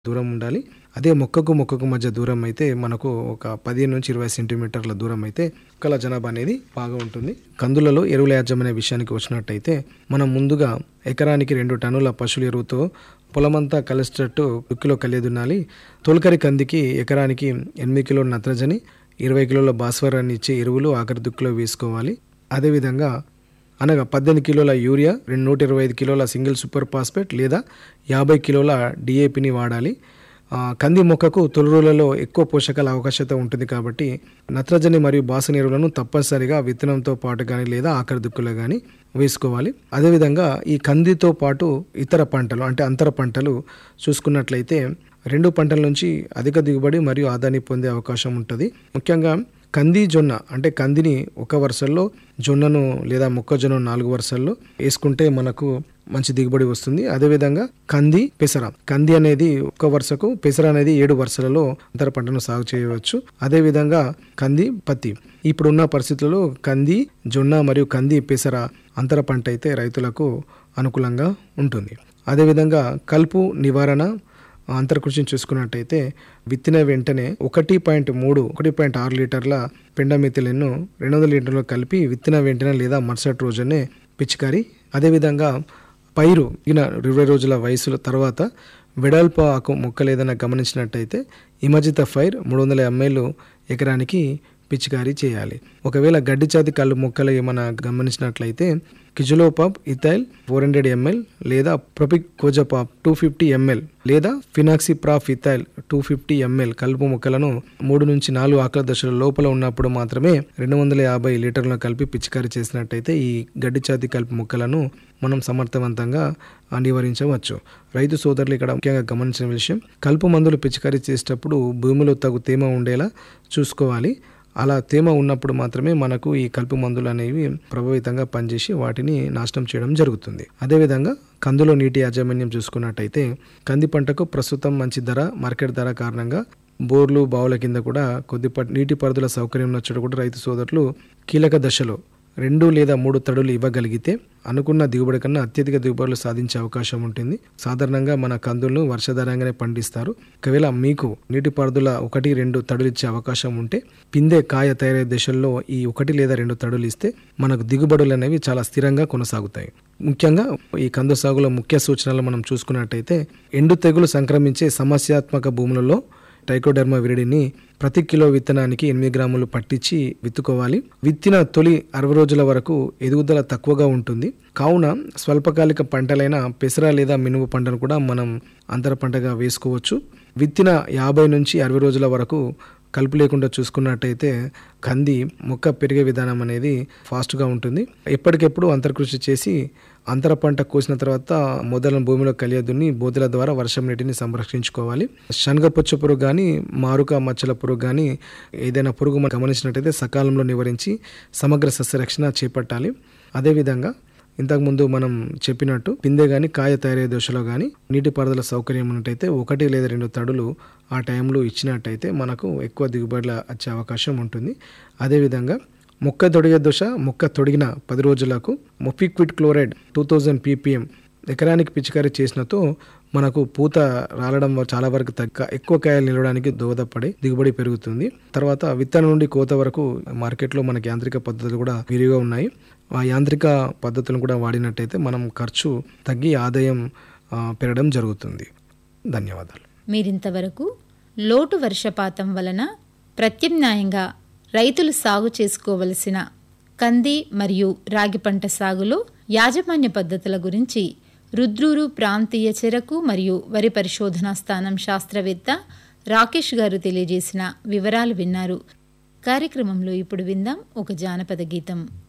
దూరం ఉండాలి అదే మొక్కకు మొక్కకు మధ్య దూరం అయితే మనకు ఒక పదిహేను నుంచి ఇరవై సెంటీమీటర్ల దూరం అయితే మొక్కల జనాభా అనేది బాగా ఉంటుంది కందులలో ఎరువుల యాజమాన్య విషయానికి వచ్చినట్టయితే మనం ముందుగా ఎకరానికి రెండు టన్నుల పశువుల ఎరువుతో పొలమంతా కలిసేటట్టు దుక్కిలో కలియదున్నాలి తొలకరి కందికి ఎకరానికి ఎనిమిది కిలోల నత్రజని ఇరవై కిలోల భాస్వరాన్ని ఇచ్చే ఎరువులు ఆఖరి దుక్కిలో వేసుకోవాలి అదేవిధంగా అనగా పద్దెనిమిది కిలోల యూరియా రెండు నూట ఇరవై ఐదు కిలోల సింగిల్ సూపర్ ఫాస్ఫేట్ లేదా యాభై కిలోల డిఏపిని వాడాలి ఆ, కంది మొక్కకు తొలి రోజులలో ఎక్కువ పోషకాల అవకాశత ఉంటుంది కాబట్టి నత్రజని మరియు బాసన ఎరువులను తప్పనిసరిగా విత్తనంతో పాటు కానీ లేదా ఆఖరి దుక్కులో కానీ వేసుకోవాలి అదేవిధంగా ఈ కందితో పాటు ఇతర పంటలు అంటే అంతర పంటలు చూసుకున్నట్లయితే రెండు పంటల నుంచి అధిక దిగుబడి మరియు ఆదాయాన్ని పొందే అవకాశం ఉంటుంది ముఖ్యంగా కంది జొన్న అంటే కందిని ఒక వరుసల్లో జొన్నను లేదా మొక్కజొన్న నాలుగు వరుసల్లో వేసుకుంటే మనకు మంచి దిగుబడి వస్తుంది అదేవిధంగా కంది పెసర కంది అనేది ఒక వరుసకు పెసర అనేది ఏడు వరుసలలో అంతర పంటను సాగు చేయవచ్చు అదేవిధంగా కంది పత్తి ఇప్పుడున్న పరిస్థితుల్లో కంది జొన్న మరియు కంది పెసర అంతర పంట అయితే రైతులకు అనుకూలంగా ఉంటుంది అదేవిధంగా కలుపు నివారణ అంతర్కృషిని చూసుకున్నట్టయితే విత్తిన వెంటనే ఒకటి పాయింట్ మూడు ఒకటి పాయింట్ ఆరు లీటర్ల పెండమిథిలిన్ను రెండు వందల లీటర్లు కలిపి విత్తిన వెంటనే లేదా మరుసటి రోజునే పిచికారి అదేవిధంగా పైరు ఇగిన ఇరవై రోజుల వయసుల తర్వాత వెడల్పు ఆకు మొక్కలు ఏదైనా గమనించినట్టయితే ఇమజిత ఫైర్ మూడు వందల ఎంఎల్ ఎకరానికి పిచికారీ చేయాలి ఒకవేళ గడ్డి జాతి కళ్ళు మొక్కలు ఏమైనా గమనించినట్లయితే quizalofop ethyl four hundred ML లేదా propaquizafop two fifty ML లేదా fenoxaprop ethyl two fifty ML కలుపు మొక్కలను మూడు నుంచి నాలుగు ఆకల దశల లోపల ఉన్నప్పుడు మాత్రమే రెండు వందల యాభై లీటర్లను కలిపి పిచికారీ చేసినట్టయితే ఈ గడ్డి జాతి కలుపు మొక్కలను మనం సమర్థవంతంగా నివారించవచ్చు రైతు సోదరులు ఇక్కడ ముఖ్యంగా గమనించిన విషయం కలుపు మందులు పిచికారీ చేసేటప్పుడు భూమిలో తగు తేమ ఉండేలా చూసుకోవాలి అలా తేమ ఉన్నప్పుడు మాత్రమే మనకు ఈ కలుపు మందులు అనేవి ప్రభావితంగా పనిచేసి వాటిని నాశనం చేయడం జరుగుతుంది అదేవిధంగా కందులో నీటి యాజమాన్యం చూసుకున్నట్టయితే కంది పంటకు ప్రస్తుతం మంచి ధర మార్కెట్ ధర కారణంగా బోర్లు బావుల కింద కూడా కొద్దిపాటి నీటి పరిధుల సౌకర్యం ఉన్న కూడా రైతు సోదరులు కీలక దశలో రెండు లేదా మూడు తడులు ఇవ్వగలిగితే అనుకున్న దిగుబడి కన్నా అత్యధిక దిగుబడులు సాధించే అవకాశం ఉంటుంది సాధారణంగా మన కందులను వర్షాధారంగానే పండిస్తారు ఒకవేళ మీకు నీటిపారుదల ఒకటి రెండు తడులు ఇచ్చే అవకాశం ఉంటే పిందె కాయ తయారయ్యే దశల్లో ఈ ఒకటి లేదా రెండు తడులు ఇస్తే మనకు దిగుబడులు అనేవి చాలా స్థిరంగా కొనసాగుతాయి ముఖ్యంగా ఈ కందు సాగులో ముఖ్య సూచనలు మనం చూసుకున్నట్టయితే ఎండు తెగులు సంక్రమించే సమస్యాత్మక భూములలో ట్రైకోడర్మా విరిడిని ప్రతి కిలో విత్తనానికి ఎనిమిది గ్రాములు పట్టించి విత్తుకోవాలి విత్తిన తొలి అరవై రోజుల వరకు ఎదుగుదల తక్కువగా ఉంటుంది కావున స్వల్పకాలిక పంటలైన పెసర లేదా మినుము పంటను కూడా మనం అంతర పంటగా వేసుకోవచ్చు విత్తిన యాభై నుంచి అరవై రోజుల వరకు కలుపు లేకుండా చూసుకున్నట్టయితే కంది మొక్క పెరిగే విధానం అనేది ఫాస్ట్గా ఉంటుంది ఎప్పటికెప్పుడు అంతర్కృషి చేసి అంతర పంట కోసిన తర్వాత మొదలను భూమిలో కలియదున్ని బోధల ద్వారా వర్షం నీటిని సంరక్షించుకోవాలి శనగ పుచ్చ పురుగు కానీ మారుక మచ్చల పురుగు కానీ ఏదైనా పురుగు మనం గమనించినట్టయితే సకాలంలో నివారించి సమగ్ర సస్యరక్షణ చేపట్టాలి అదేవిధంగా ఇంతకుముందు మనం చెప్పినట్టు పిందె కానీ కాయ తయారయ్యే దశలో కానీ నీటిపారుదల సౌకర్యం ఉన్నట్టయితే ఒకటి లేదా రెండు తడులు ఆ టైంలో ఇచ్చినట్టయితే మనకు ఎక్కువ దిగుబడుల వచ్చే అవకాశం ఉంటుంది అదేవిధంగా మొక్క తొడిగే దశ మొక్క తొడిగిన పది రోజులకు mepiquat chloride two thousand PPM ఎకరానికి పిచికారీ చేసినతో మనకు పూత రాలడం చాలా వరకు తగ్గ ఎక్కువ కాయలు నిలవడానికి దోహదపడి దిగుబడి పెరుగుతుంది తర్వాత విత్తనం నుండి కోత వరకు మార్కెట్లో మనకి యాంత్రిక పద్ధతులు కూడా విరిగా ఉన్నాయి ఆ యాంత్రిక పద్ధతులను కూడా వాడినట్టయితే మనం ఖర్చు తగ్గి ఆదాయం ఆ, పెరగడం జరుగుతుంది ధన్యవాదాలు మీరింతవరకు లోటు వర్షపాతం వలన ప్రత్యామ్నాయంగా రైతులు సాగు చేసుకోవలసిన కంది మరియు రాగి పంట సాగులో యాజమాన్య పద్ధతుల గురించి రుద్రూరు ప్రాంతీయ చెరకు మరియు వరి పరిశోధనా స్థానం శాస్త్రవేత్త రాకేష్ గారు తెలియజేసిన వివరాలు విన్నారు కార్యక్రమంలో ఇప్పుడు విందాం ఒక జానపద గీతం